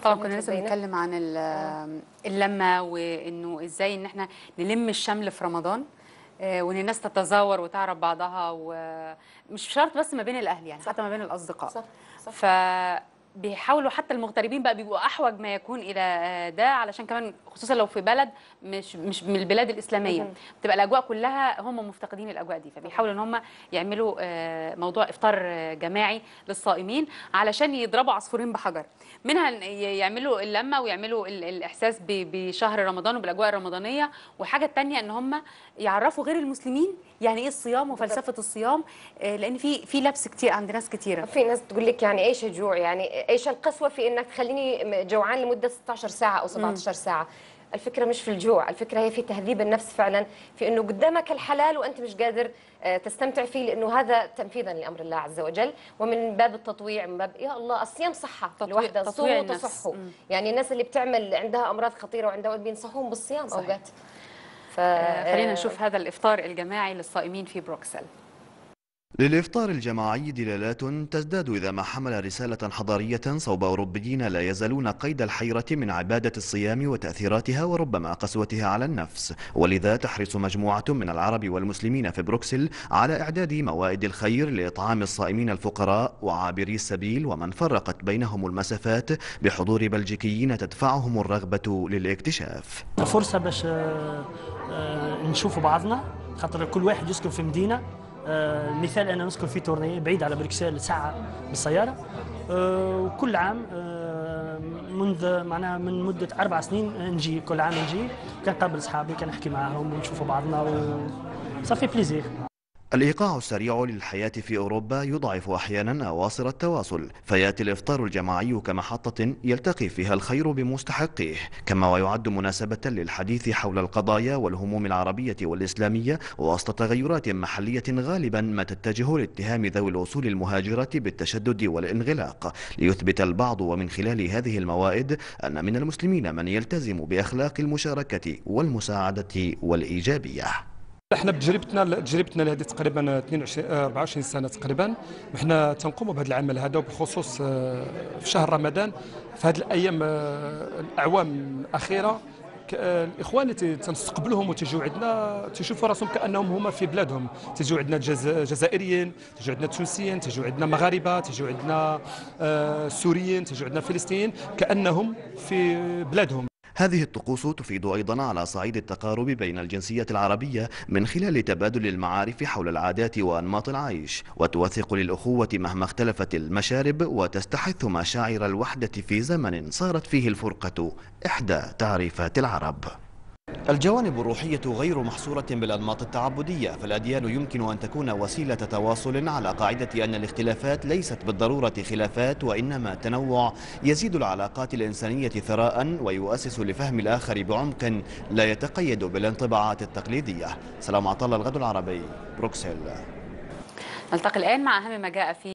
طبعا كنا لسه بينات. بنتكلم عن ال- اللمه وانه ازاي ان احنا نلم الشمل في رمضان آه، وان الناس تتزاور وتعرف بعضها ومش شرط بس ما بين الاهل يعني حتى ما بين الاصدقاء صح، صح. فبيحاولوا حتى المغتربين بقى بيبقوا احوج ما يكون الى آه، ده علشان كمان خصوصا لو في بلد مش مش من البلاد الاسلاميه بتبقى الاجواء كلها هم مفتقدين الاجواء دي فبيحاولوا ان هم يعملوا آه، موضوع افطار آه، جماعي للصائمين علشان يضربوا عصفورين بحجر منها إن ي- يعملوا اللمه ويعملوا ال- الاحساس ب- بشهر رمضان وبالاجواء الرمضانيه وحاجه تانية ان هم يعرفوا غير المسلمين يعني ايه الصيام وفلسفه الصيام آه، لان في في لبس كتير عند ناس كتيره في ناس تقول لك يعني ايش الجوع يعني ايش القسوه في انك تخليني جوعان لمده 16 ساعه او 17 ساعه الفكره مش في الجوع الفكره هي في تهذيب النفس فعلا في انه قدامك الحلال وانت مش قادر آه، تستمتع فيه لانه هذا تنفيذا لامر الله عز وجل ومن باب التطويع من باب يا الله الصيام صحه تطويع- لوحده تطويع صوموا النفس. وتصحوا مم. يعني الناس اللي بتعمل عندها امراض خطيره وعندها بينصحوهم بالصيام صحيح. اوقات ف آه، خلينا نشوف هذا الافطار الجماعي للصائمين في بروكسل للإفطار الجماعي دلالات تزداد إذا ما حمل رسالة حضارية صوب أوروبيين لا يزالون قيد الحيرة من عبادة الصيام وتأثيراتها وربما قسوتها على النفس ولذا تحرص مجموعة من العرب والمسلمين في بروكسل على إعداد موائد الخير لإطعام الصائمين الفقراء وعابري السبيل ومن فرقت بينهم المسافات بحضور بلجيكيين تدفعهم الرغبة للاكتشاف فرصة باش آه، آه، نشوفوا بعضنا خاطر كل واحد يسكن في مدينة آه، مثال أنا نسكن في تورني بعيد على بروكسل ساعة بالسيارة آه، وكل عام آه، منذ معناها من مدة أربع سنين آه، نجي كل عام نجي كنقابل أصحابي كنحكي معاهم ونشوفوا بعضنا و صافي بليزير الإيقاع السريع للحياة في أوروبا يضعف أحيانا أواصر التواصل فيأتي الإفطار الجماعي كمحطة يلتقي فيها الخير بمستحقيه كما ويعد مناسبة للحديث حول القضايا والهموم العربية والإسلامية وسط تغيرات محلية غالبا ما تتجه لاتهام ذوي الأصول المهاجرة بالتشدد والانغلاق ليثبت البعض ومن خلال هذه الموائد أن من المسلمين من يلتزم بأخلاق المشاركة والمساعدة والإيجابية احنا بتجربتنا تجربتنا لهذه تقريبا 22 آه، 24 سنه تقريبا احنا تنقوم بهذا العمل هذا وبالخصوص آه، في شهر رمضان في هذه الايام آه، الاعوام الاخيره ك- آه، الاخوان اللي ت- تنستقبلوهم وتجوا عندنا تشوفوا راسهم كانهم هما في بلادهم تجوا عندنا جز- جزائريين تجوا عندنا تونسيين تجوا عندنا مغاربه تجوا عندنا آه، سوريين تجوا عندنا فلسطينيين كانهم في بلادهم هذه الطقوس تفيد أيضا على صعيد التقارب بين الجنسية العربية من خلال تبادل المعارف حول العادات وأنماط العيش وتوثق للأخوة مهما اختلفت المشارب وتستحث مشاعر الوحدة في زمن صارت فيه الفرقة إحدى تعريفات العرب الجوانب الروحية غير محصورة بالأنماط التعبدية فالأديان يمكن أن تكون وسيلة تواصل على قاعدة أن الاختلافات ليست بالضرورة خلافات وإنما تنوع يزيد العلاقات الإنسانية ثراء ويؤسس لفهم الآخر بعمق لا يتقيد بالانطباعات التقليدية سلام عطلة الغد العربي بروكسل نلتقي الان مع اهم ما جاء في